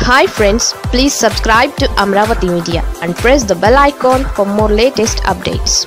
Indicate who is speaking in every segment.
Speaker 1: hi friends please subscribe to Amaravati media and press the bell icon for more latest updates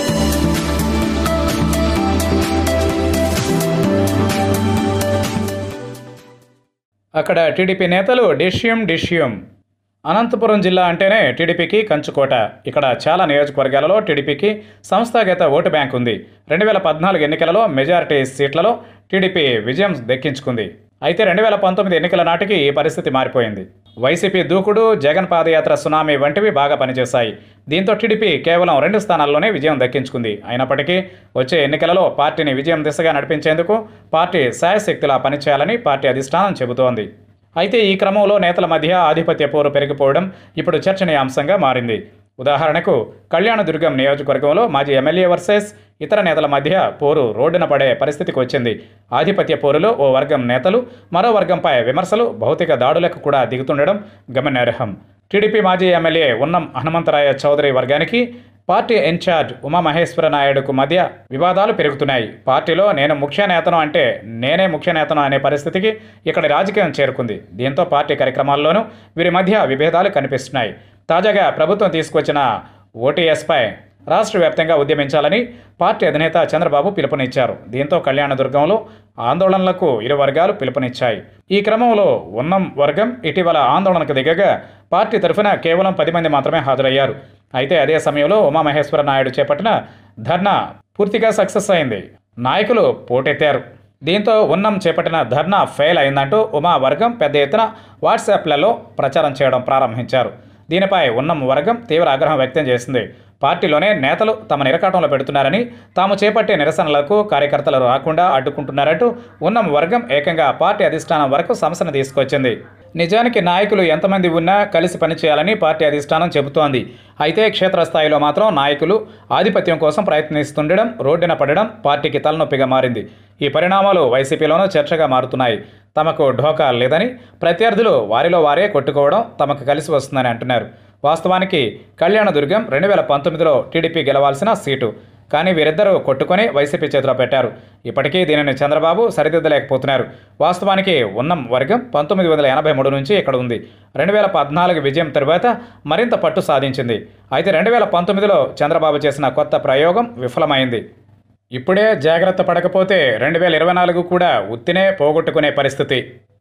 Speaker 2: అక్కడ TDP నేతలు డిష్యూమ్ డిష్యూమ్ అనంతపురం జిల్లా అంటేనే టీడీపీకి కంచుకోట ఇక్కడ చాలా నియోజకవర్గాలలో టీడీపీకి సంస్థాగత ఓటు బ్యాంక్ ఉంది రెండు వేల పద్నాలుగు ఎన్నికలలో మెజారిటీ సీట్లలో టీడీపీ విజయం దక్కించుకుంది అయితే రెండు వేల పంతొమ్మిది ఎన్నికల నాటికి ఈ పరిస్థితి మారిపోయింది వైసీపీ దూకుడు జగన్ పాదయాత్ర సునామీ వంటివి బాగా పనిచేశాయి దీంతో టీడీపీ కేవలం రెండు స్థానాల్లోనే విజయం దక్కించుకుంది అయినప్పటికీ వచ్చే ఎన్నికలలో పార్టీని విజయం దిశగా నడిపించేందుకు పార్టీ శాయశక్తిలా పనిచేయాలని పార్టీ అధిష్టానం చెబుతోంది అయితే ఈ క్రమంలో నేతల మధ్య ఆధిపత్య పోరు పెరిగిపోవడం ఇప్పుడు చర్చనీయాంశంగా మారింది ఉదాహరణకు కళ్యాణదుర్గం నియోజకవర్గంలో మాజీ ఎమ్మెల్యే వర్సెస్ ఇతర నేతల మధ్య పోరు రోడ్డున పడే పరిస్థితికి వచ్చింది ఆధిపత్య పోరులో ఓ వర్గం నేతలు మరో వర్గంపై విమర్శలు భౌతిక దాడులకు కూడా దిగుతుండడం గమనార్హం టీడీపీ మాజీ ఎమ్మెల్యే ఉన్నం హనుమంతరాయ చౌదరి వర్గానికి పార్టీ ఇన్ఛార్జ్ ఉమామహేశ్వర నాయుడుకు మధ్య వివాదాలు పెరుగుతున్నాయి పార్టీలో నేను ముఖ్య నేతను అంటే నేనే ముఖ్య నేతను అనే పరిస్థితికి ఇక్కడి రాజకీయం చేరుకుంది దీంతో పార్టీ కార్యక్రమాల్లోనూ వీరి మధ్య విభేదాలు కనిపిస్తున్నాయి తాజాగా ప్రభుత్వం తీసుకొచ్చిన ఓటీఎస్పై రాష్ట్ర వ్యాప్తంగా ఉద్యమించాలని పార్టీ అధినేత చంద్రబాబు పిలుపునిచ్చారు దీంతో కళ్యాణదుర్గంలో ఆందోళనలకు ఇరు వర్గాలు పిలుపునిచ్చాయి ఈ క్రమంలో ఉన్నం వర్గం ఇటీవల ఆందోళనకు దిగగా పార్టీ తరఫున కేవలం పది మంది మాత్రమే హాజరయ్యారు అయితే అదే సమయంలో ఉమామహేశ్వర నాయుడు చేపట్టిన ధర్నా పూర్తిగా సక్సెస్ అయింది నాయకులు పోటెత్తారు దీంతో ఉన్నం చేపట్టిన ధర్నా ఫెయిల్ అయిందంటూ ఉమా వర్గం పెద్ద ఎత్తున వాట్సాప్లలో ప్రచారం చేయడం ప్రారంభించారు దీనిపై ఉన్నం వర్గం తీవ్ర ఆగ్రహం వ్యక్తం చేసింది పార్టీలోనే నేతలు తమ నిరకాటంలో పెడుతున్నారని తాము చేపట్టే నిరసనలకు కార్యకర్తలు రాకుండా అడ్డుకుంటున్నారంటూ ఉన్నం వర్గం ఏకంగా పార్టీ అధిష్టానం వరకు సమస్యను తీసుకొచ్చింది నిజానికి నాయకులు ఎంతమంది ఉన్నా కలిసి పనిచేయాలని పార్టీ అధిష్టానం చెబుతోంది అయితే క్షేత్రస్థాయిలో మాత్రం నాయకులు ఆధిపత్యం కోసం ప్రయత్నిస్తుండడం రోడ్డున పడడం పార్టీకి తలనొప్పిగా మారింది ఈ పరిణామాలు వైసీపీలోనూ చర్చగా మారుతున్నాయి తమకు ఢోకా లేదని ప్రత్యర్థులు వారిలో వారే కొట్టుకోవడం తమకు కలిసి వస్తుందని అంటున్నారు వాస్తవానికి కళ్యాణదుర్గం రెండు వేల పంతొమ్మిదిలో టీడీపీ గెలవాల్సిన సీటు కానీ వీరిద్దరూ కొట్టుకొని వైసీపీ చేతిలో పెట్టారు ఇప్పటికీ దీనిని చంద్రబాబు సరిదిద్దలేకపోతున్నారు వాస్తవానికి ఉన్నం వర్గం పంతొమ్మిది వందల ఎనభై మూడు నుంచి ఇక్కడ ఉంది రెండు వేల పద్నాలుగు విజయం తరువాత మరింత పట్టు సాధించింది అయితే రెండు వేల పంతొమ్మిదిలో చంద్రబాబు చేసిన కొత్త ప్రయోగం విఫలమైంది ఇప్పుడే జాగ్రత్త పడకపోతే రెండు వేల ఇరవై నాలుగు కూడా ఉత్తినే పోగొట్టుకునే పరిస్థితి